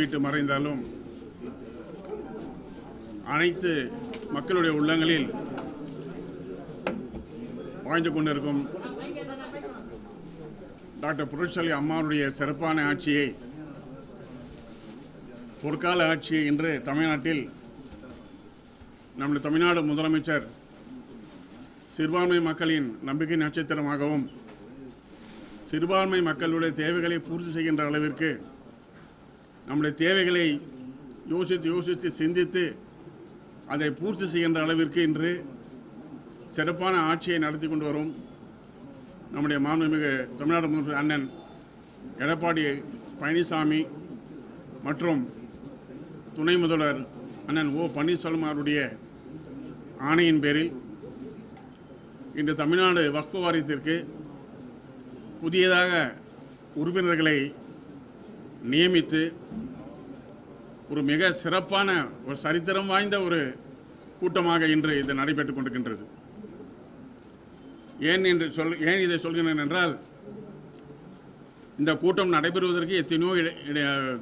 பார்வையிட்டு மறைந்தாலும் அனைத்து மக்களுடைய உள்ளங்களில் வாழ்ந்து கொண்டிருக்கும் டாக்டர் புரட்சியாளி அம்மாவுடைய சிறப்பான ஆட்சியை பொற்கால ஆட்சியை இன்று தமிழ்நாட்டில் நம்முடைய தமிழ்நாடு முதலமைச்சர் சிறுபான்மை மக்களின் நம்பிக்கை நட்சத்திரமாகவும் சிறுபான்மை மக்களுடைய தேவைகளை பூர்த்தி செய்கின்ற அளவிற்கு நம்முடைய தேவைகளை யோசித்து யோசித்து சிந்தித்து அதை பூர்த்தி செய்கின்ற அளவிற்கு இன்று சிறப்பான ஆட்சியை நடத்தி கொண்டு வரும் நம்முடைய மாண்புமிகு தமிழ்நாடு முதல்வர் அண்ணன் எடப்பாடி பழனிசாமி மற்றும் துணை முதல்வர் அண்ணன் ஓ பன்னீர்செல்வம் அவருடைய ஆணையின் பேரில் இன்று தமிழ்நாடு வக்ஃபு வாரியத்திற்கு புதியதாக உறுப்பினர்களை நியமித்து ஒரு மிக சிறப்பான ஒரு சரித்திரம் வாய்ந்த ஒரு கூட்டமாக இன்று இது நடைபெற்றுக் கொண்டிருக்கின்றது ஏன் என்று சொல் ஏன் இதை சொல்கிறேன் என்றால் இந்த கூட்டம் நடைபெறுவதற்கு எத்தனையோ இட- இட-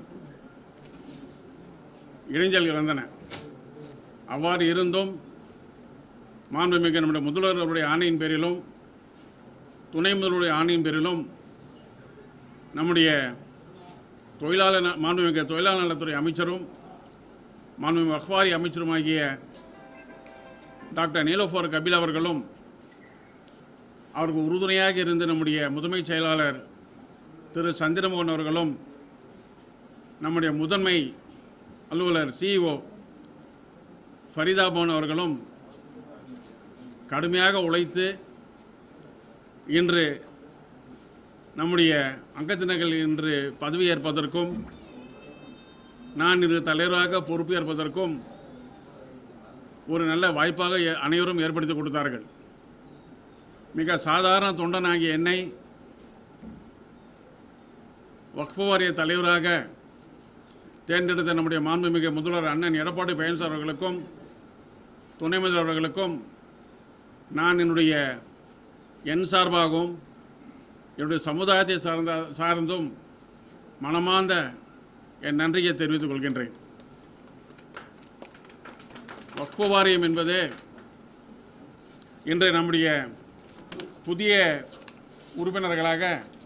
இடைஞ்சல்கள் வந்தன அவ்வாறு இருந்தும் மாண்புமிகு நம்முடைய முதல்வர் அவருடைய ஆணையின் பேரிலும் துணை முதல்வருடைய ஆணையின் பேரிலும் நம்முடைய தொழிலாளர் ந- மாண்புமிகு தொழிலாளர் நலத்துறை அமைச்சரும் மாண்புமிகு அக்வாரி அமைச்சருமாகிய டாக்டர் நீலோஃபர் கபில் அவர்களும் அவருக்கு உறுதுணையாக இருந்த நம்முடைய முதன்மை செயலாளர் திரு சந்திரமோகன் அவர்களும் நம்முடைய முதன்மை அலுவலர் சிஇஓ ஃபரிதா பவன் அவர்களும் கடுமையாக உழைத்து இன்று நம்முடைய அங்கத்தினர்கள் இன்று பதவியேற்பதற்கும் நான் இன்று தலைவராக பொறுப்பேற்பதற்கும் ஒரு நல்ல வாய்ப்பாக எ- அனைவரும் ஏற்படுத்தி கொடுத்தார்கள் மிக சாதாரண தொண்டனாகிய என்னை வக்ஃபு வாரிய தலைவராக தேர்ந்தெடுத்த நம்முடைய மாண்புமிகு முதல்வர் அண்ணன் எடப்பாடி பழனிசாமி அவர்களுக்கும் துணை முதல்வர் அவர்களுக்கும் நான் என்னுடைய என் சார்பாகவும் என்னுடைய சமுதாயத்தை சார்ந்த சார்ந்தும் மனமார்ந்த என் நன்றியை தெரிவித்துக் கொள்கின்றேன் வக்ஃபு வாரியம் என்பது இன்று நம்முடைய புதிய உறுப்பினர்களாக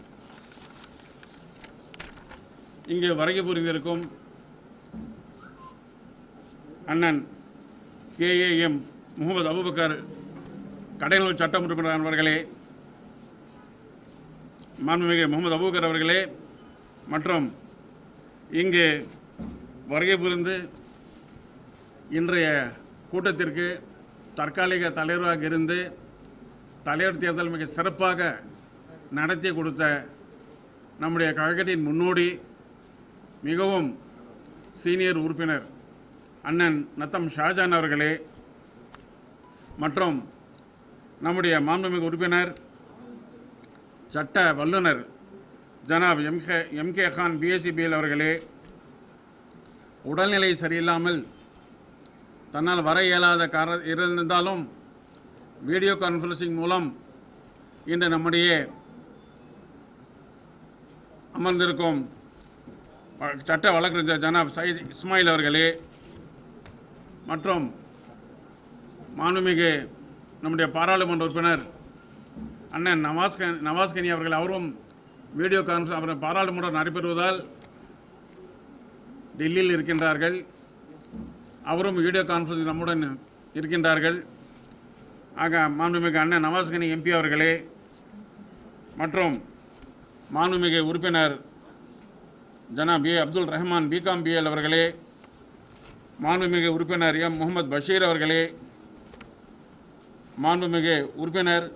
இங்கு வருகை புரிந்திருக்கும் அண்ணன் கேஏஎம் முகமது அபுபக்கர் கடைநூல் சட்ட உறுப்பினர் அவர்களே மாண்புமிகு முகமது அபூபக்கர் அவர்களே மற்றும் இங்கு வருகை புரிந்து இன்றைய கூட்டத்திற்கு தற்காலிக தலைவராக இருந்து தலைவர் தேர்தல் மிக சிறப்பாக நடத்தி கொடுத்த நம்முடைய கழகத்தின் முன்னோடி மிகவும் சீனியர் உறுப்பினர் அண்ணன் நத்தம் ஷாஜான் அவர்களே மற்றும் நம்முடைய மாண்புமிகு உறுப்பினர் சட்ட வல்லுனர் Janab MK MK Khan BSc BL அவர்களே உடல்நிலை சரியில்லாமல் தன்னால் வர இயலாத கார இருந்தாலும் வீடியோ கான்ஃபரன்சிங் மூலம் இன்று நம்முடைய அமர்ந்திருக்கும் வ- சட்ட வழக்கறிஞர் ஜனாப் சயீத் இஸ்மாயில் அவர்களே மற்றும் மாண்புமிகு நம்முடைய பாராளுமன்ற உறுப்பினர் அண்ணன் நவாஸ் கன் நவாஸ் கனி அவர்கள் அவரும் வீடியோ கான்ஃபரன்ஸ் அவர் பாராளுமன்றம் நடைபெறுவதால் டெல்லியில் இருக்கின்றார்கள் அவரும் வீடியோ கான்ஃபரன்ஸ் நம்முடன் இருக்கின்றார்கள் ஆக மாண்புமிகு அண்ணன் நவாஸ் கனி எம்பி அவர்களே மற்றும் மாண்புமிகு உறுப்பினர் Janab A Abdul Rahman BCom BL அவர்களே மாண்புமிகு உறுப்பினர் எம் முகமது பஷீர் அவர்களே மாண்புமிகு உறுப்பினர்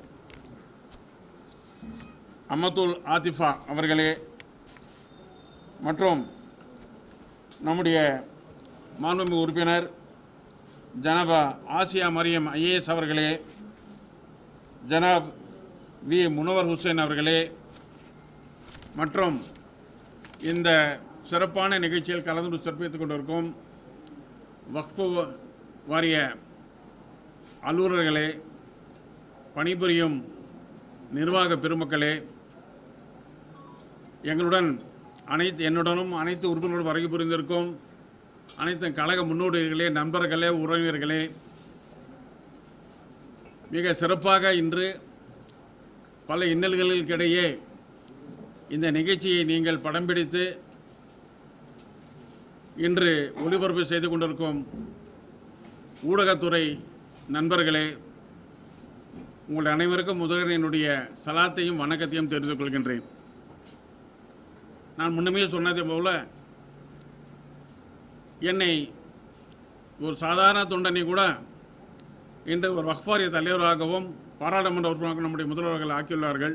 அமதுல் ஆதிஃபா அவர்களே மற்றும் நம்முடைய மாண்புமிகு உறுப்பினர் ஜனாபா ஆசியா மரியம் ஐஏஎஸ் அவர்களே ஜனாப் வி முனவர் ஹுசேன் அவர்களே மற்றும் இந்த சிறப்பான நிகழ்ச்சியில் கலந்து சிறப்பித்துக் கொண்டிருக்கும் வக்ஃபு வாரிய அலுவலர்களே பணிபுரியும் நிர்வாக பெருமக்களே எங்களுடன் அனைத்து என்னுடனும் அனைத்து உறுப்பினர்கள் வருகை புரிந்திருக்கும் அனைத்து கழக முன்னோடிகளே நண்பர்களே உறவினர்களே மிக சிறப்பாக இன்று பல இன்னல்களுக்கிடையே இந்த நிகழ்ச்சியை நீங்கள் படம் பிடித்து இன்று ஒளிபரப்பு செய்து கொண்டிருக்கும் ஊடகத்துறை நண்பர்களே உங்கள் அனைவருக்கும் முதலில் என்னுடைய சலாத்தையும் வணக்கத்தையும் தெரிந்து கொள்கின்றேன் நான் முன்னமே சொன்னதை போல என்னை ஒரு சாதாரண தொண்டனை கூட இன்று ஒரு வக்ஃபாரிய தலைவராகவும் பாராளுமன்ற உறுப்பினராக நம்முடைய முதல்வர்கள் ஆக்கியுள்ளார்கள்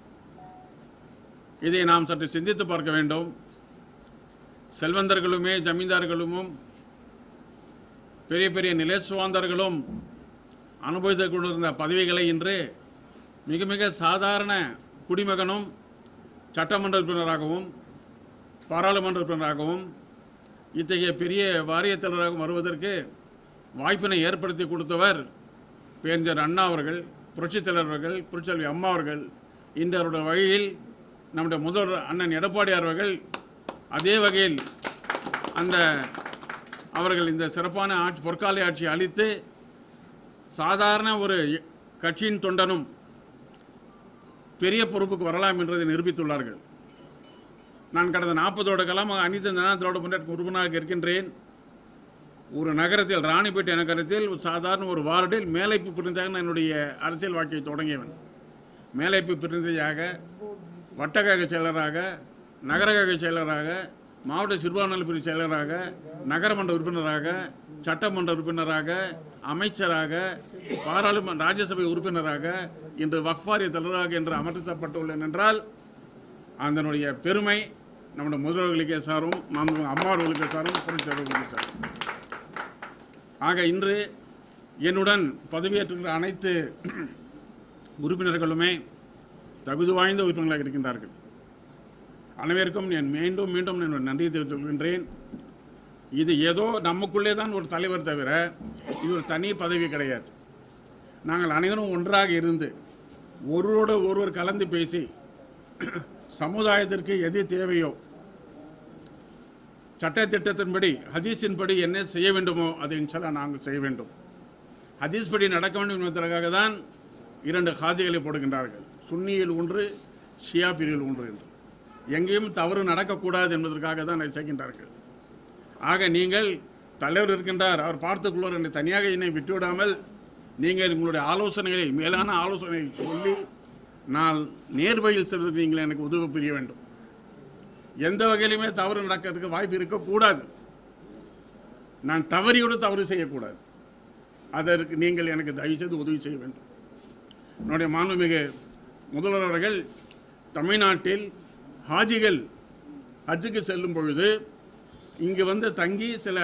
இதை நாம் சற்று சிந்தித்து பார்க்க வேண்டும் செல்வந்தர்களுமே ஜமீன்தார்களும் பெரிய பெரிய நிலைசுவாந்தர்களும் அனுபவித்துக் கொண்டிருந்த பதவிகளை இன்று மிக மிக சாதாரண குடிமகனும் சட்டமன்ற உறுப்பினராகவும் பாராளுமன்ற உறுப்பினராகவும் இத்தகைய பெரிய வாரியத் தலைவராகவும் வருவதற்கு வாய்ப்பினை ஏற்படுத்தி கொடுத்தவர் பேரஞ்சர் அண்ணா அவர்கள் புரட்சித் தலைவர் அவர்கள் புரட்சித்தலைவி அம்மா அவர்கள் இன்று அவருடைய வழியில் நம்முடைய முதல்வர் அண்ணன் எடப்பாடியார் அவர்கள் அதே வகையில் அந்த அவர்கள் இந்த சிறப்பான ஆட்சி பொற்கால ஆட்சியை அளித்து சாதாரண ஒரு கட்சியின் தொண்டனும் பெரிய பொறுப்புக்கு வரலாம் என்றதை நிரூபித்துள்ளார்கள் நான் கடந்த நாற்பதோட காலமாக அனைத்து அண்ணா திராவிட முன்னேற்ற உறுப்பினராக இருக்கின்றேன் ஒரு நகரத்தில் ராணிப்பேட்டை நகரத்தில் ஒரு சாதாரண ஒரு வார்டில் மேலைப்பு பிரதிநிதியாக நான் என்னுடைய அரசியல் வாழ்க்கையை தொடங்கியவன் மேலைப்பு பிரதிநிதியாக வட்டக்கழக செயலராக நகரகழக செயலராக மாவட்ட சிறுபான்மையினர் பிரிவு செயலராக நகரமன்ற உறுப்பினராக சட்டமன்ற உறுப்பினராக அமைச்சராக பாராளுமன்ற ராஜ்யசபை உறுப்பினராக இன்று வக்ஃபாரிய தலைவராக என்று அமர்த்தப்பட்டுள்ளேன் என்றால் அதனுடைய பெருமை நம்முடைய முதல்வர்களுக்கே சாரும் மாண்புமிகு அம்மாவர்களுக்கே சாரும் புரட்சியாளர்களுக்கே சாரும் ஆக இன்று என்னுடன் பதவியேற்றுகிற அனைத்து உறுப்பினர்களுமே தகுதி வாய்ந்த உறுப்பினர்களாக இருக்கின்றார்கள் அனைவருக்கும் நான் மீண்டும் மீண்டும் நான் நன்றி தெரிவித்துக் கொள்கின்றேன் இது ஏதோ நமக்குள்ளே தான் ஒரு தலைவர் தவிர இது ஒரு தனி பதவி கிடையாது நாங்கள் அனைவரும் ஒன்றாக இருந்து ஒருவரோடு ஒருவர் கலந்து பேசி சமுதாயத்திற்கு எது தேவையோ சட்டத்திட்டத்தின்படி ஹதீஸின்படி என்ன செய்ய வேண்டுமோ அதை இன்ஷால்லா நாங்கள் செய்ய வேண்டும் ஹதீஸ் படி நடக்க வேண்டும் என்பதற்காக தான் இரண்டு ஹாஜிகளை போடுகின்றார்கள் சுன்னியில் ஒன்று ஷியா பிரிவில் ஒன்று என்று எங்கேயும் தவறு நடக்கக்கூடாது என்பதற்காக தான் அதை செய்கின்றார்கள் ஆக நீங்கள் தலைவர் இருக்கின்றார் அவர் பார்த்துக்கொள்வார் என்று தனியாக என்னை விட்டுவிடாமல் நீங்கள் உங்களுடைய ஆலோசனைகளை மேலான ஆலோசனை சொல்லி நான் நேர்வழியில் செல்வதற்கு நீங்கள் எனக்கு உதவி புரிய வேண்டும் எந்த வகையிலுமே தவறு நடக்கிறதுக்கு வாய்ப்பு இருக்கக்கூடாது நான் தவறியோடு தவறு செய்யக்கூடாது அதற்கு நீங்கள் எனக்கு தயவு செய்து உதவி செய்ய வேண்டும் என்னுடைய மாண்புமிகு முதல்வர் அவர்கள் தமிழ்நாட்டில் ஹாஜிகள் ஹஜ்ஜுக்கு செல்லும் பொழுது இங்கு வந்து தங்கி சில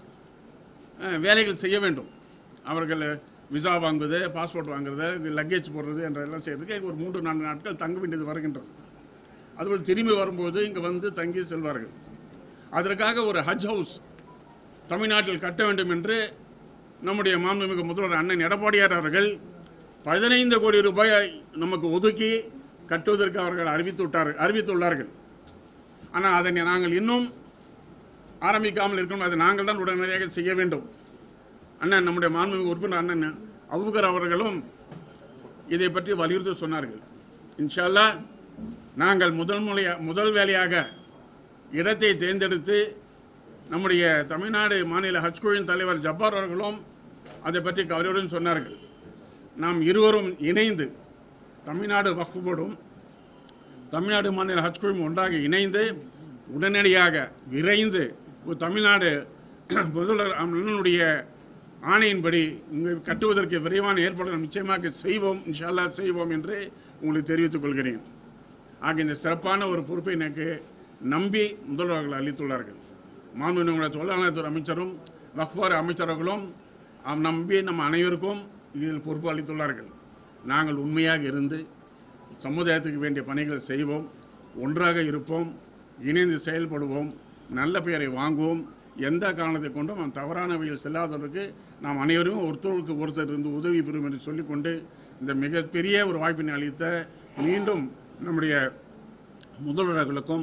அஹ், வேலைகள் செய்ய வேண்டும் அவர்கள் விசா வாங்குவது பாஸ்போர்ட் வாங்குறது லக்கேஜ் போடுறது என்றெல்லாம் செய்யறதுக்கு ஒரு மூன்று நான்கு நாட்கள் தங்க வேண்டியது வருகின்றது அதுபோல் திரும்பி வரும்போது இங்கே வந்து தங்கி செல்வார்கள் அதற்காக ஒரு ஹஜ் ஹவுஸ் தமிழ்நாட்டில் கட்ட வேண்டும் என்று நம்முடைய மாண்புமிகு முதல்வர் அண்ணன் எடப்பாடியார் அவர்கள் பதினைந்து கோடி ரூபாய் நமக்கு ஒதுக்கி கட்டுவதற்கு அவர்கள் அறிவித்து விட்டார் அறிவித்துள்ளார்கள் ஆனால் அதனை நாங்கள் இன்னும் ஆரம்பிக்காமல் இருக்கணும் அதை நாங்கள் தான் உடனடியாக செய்ய வேண்டும் அண்ணன் நம்முடைய மாண்புமிகு உறுப்பினர் அண்ணன் அபுகர் அவர்களும் இதை பற்றி வலியுறுத்தி சொன்னார்கள் இன்ஷா அல்லாஹ் நாங்கள் முதல் முறையா முதல் வேலையாக இடத்தை தேர்ந்தெடுத்து நம்முடைய தமிழ்நாடு மாநில ஹஜ் குழுவின் தலைவர் ஜப்பார் அவர்களும் அதை பற்றி கவலையுடன் சொன்னார்கள் நாம் இருவரும் இணைந்து தமிழ்நாடு வக்ஃபு போர்டும் தமிழ்நாடு மாநில ஹஜ் குழுவும் ஒன்றாக இணைந்து உடனடியாக விரைந்து ஒரு தமிழ்நாடு முதல்வர் அண்ணனுடைய ஆணையின்படி இங்கு கட்டுவதற்கு விரைவான ஏற்பாடுகள் நிச்சயமாக செய்வோம் இன்ஷா அல்லாஹ் செய்வோம் என்று உங்களுக்கு தெரிவித்துக் கொள்கிறேன் ஆக இந்த சிறப்பான ஒரு பொறுப்பை எனக்கு நம்பி முதல்வர்கள் அளித்துள்ளார்கள் மாண்புமிகு தொழிலாளர்துறை அமைச்சரும் வக்ஃபார் அமைச்சர்களும் அவ் நம்பி நம்ம அனைவருக்கும் இதில் பொறுப்பு அளித்துள்ளார்கள் நாங்கள் உண்மையாக இருந்து சமுதாயத்துக்கு வேண்டிய பணிகளை செய்வோம் ஒன்றாக இருப்போம் இணைந்து செயல்படுவோம் நல்ல பெயரை வாங்குவோம் எந்த காரணத்தை கொண்டும் நாம் தவறான வழியில் செல்லாதவருக்கு நாம் அனைவரும் ஒருத்தருக்கு ஒருத்தர் இருந்து உதவி பெறும் என்று சொல்லிக்கொண்டு இந்த மிகப்பெரிய ஒரு வாய்ப்பினை அளித்த மீண்டும் நம்முடைய முதல்வர்களுக்கும்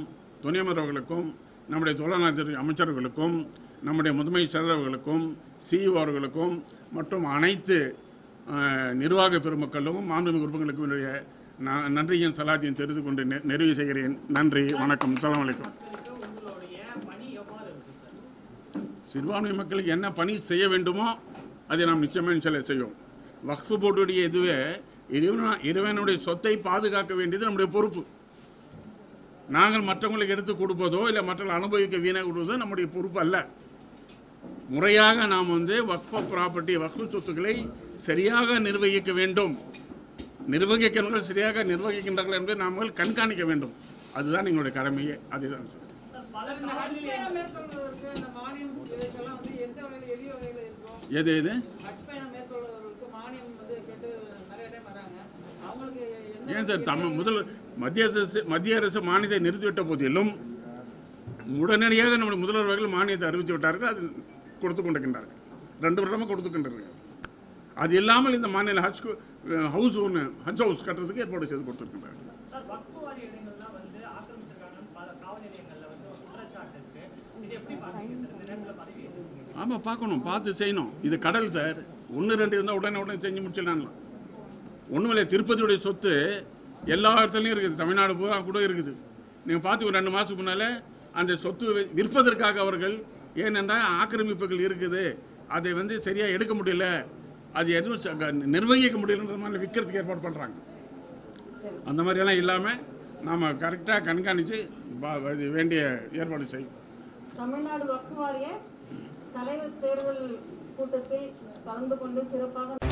துணை அமைச்சர்களுக்கும் நம்முடைய தொழிலாளர் அமைச்சர்களுக்கும் நம்முடைய முதன்மை செயலர்களுக்கும் சிஇஓ அவர்களுக்கும் மற்றும் அனைத்து அஹ், நிர்வாக பெருமக்களும் மாண்புமிகு உறுப்பினர்களுக்கும் என்னுடைய ந- நன்றியின் சலாத்தையும் தெரிந்து கொண்டு நெ- நிறைவு செய்கிறேன் நன்றி வணக்கம் அஸ்ஸலாமு அலைக்கும் உங்களுடைய பணி எவ்வாறு இருக்கு சார் சிறுபான்மை மக்களுக்கு என்ன பணி செய்ய வேண்டுமோ அதை நாம் நிச்சயமாக சில செய்வோம் வக்ஃபு போர்டுடைய இதுவே இறைவனா இறைவனுடைய சொத்தை பாதுகாக்க வேண்டியது நம்முடைய பொறுப்பு நாங்கள் மற்றவங்களுக்கு எடுத்து கொடுப்பதோ இல்லை மற்றவர்கள் அனுபவிக்க வீணாக கொடுப்பதோ நம்முடைய பொறுப்பு அல்ல முறையாக நாம் வந்து வக்ஃப ப்ராப்பர்ட்டி வக்ஃபு சொத்துக்களை சரியாக நிர்வகிக்க வேண்டும் நிர்வகிக்கிறவர்கள் சரியாக நிர்வகிக்கின்றார்கள் என்பதை நாங்கள் கண்காணிக்க வேண்டும் அதுதான் எங்களுடைய கடமையே அதுதான் சார் பல இந்த காலங்களில் ஹஜ் பயணம் மேற்கொள்வதற்கு இந்த மானியம் இதுக்கெல்லாம் வந்து எந்த வகையில் எளிய வகையில் இருக்கும் எது எது ஹஜ் பயணம் மேற்கொள்வதற்கு மானியம் வந்து கேட்டு நிறைய டைம் வராங்க அவங்களுக்கு என்ன ஏன் சார் தமிழ் முதல் மத்திய அரசு மத்திய அரசு மானியத்தை நிறுத்திவிட்ட போதிலும் உடனடியாக நம்முடைய முதல்வர்கள் மானியத்தை அறிவித்து விட்டார்கள் அது கொடுத்து கொண்டிருக்கின்றார்கள் ரெண்டு வருடமாக கொடுத்து கொண்டிருக்காங்க அது இல்லாமல் இந்த மாநில ஹஜ் கு- ஹவுஸ் ஒன்று ஹஜ் ஹவுஸ் கட்டுறதுக்கு ஏற்பாடு செய்து கொடுத்துருக்கின்றார்கள் சார் வக்ஃபு வாரி இடங்கள்லாம் வந்து ஆக்கிரமிச்சிருக்காங்கன்னு பல காவல் நிலையங்கள்ல வந்து ஒரு குற்றச்சாட்டு இருக்கு இது எப்படி பாக்குறீங்க சார் இந்த நேரத்தில் பதவி ஏற்றுக்கீங்க ஆமாம் பார்க்கணும் பார்த்து செய்யணும் இது கடல் சார் ஒன்று ரெண்டு இருந்தால் உடனே உடனே செஞ்சு முடிச்சிடலாம் ஒன்றும் திருப்பதியுடைய சொத்து எல்லா இடத்துலையும் இருக்குது தமிழ்நாடு பூரா கூட இருக்குது நீங்கள் பார்த்து ஒரு ரெண்டு மாதத்துக்கு முன்னால் அந்த சொத்து வி- விற்பதற்காக அவர்கள் ஏனென்றால் ஆக்கிரமிப்புகள் இருக்குது அதை வந்து சரியாக எடுக்க முடியல அது எதுவும் ச- க- நிர்வகிக்க முடியலன்ற மாதிரி விற்கிறதுக்கு ஏற்பாடு பண்ணுறாங்க அந்த மாதிரியெல்லாம் இல்லாமல் நாம் கரெக்டாக கண்காணித்து பா- இது வேண்டிய ஏற்பாடு செய்யும் தமிழ்நாடு வக்ஃபு வாரிய தலைவர் தேர்தல் கூட்டத்தில் கலந்து கொண்டு சிறப்பாக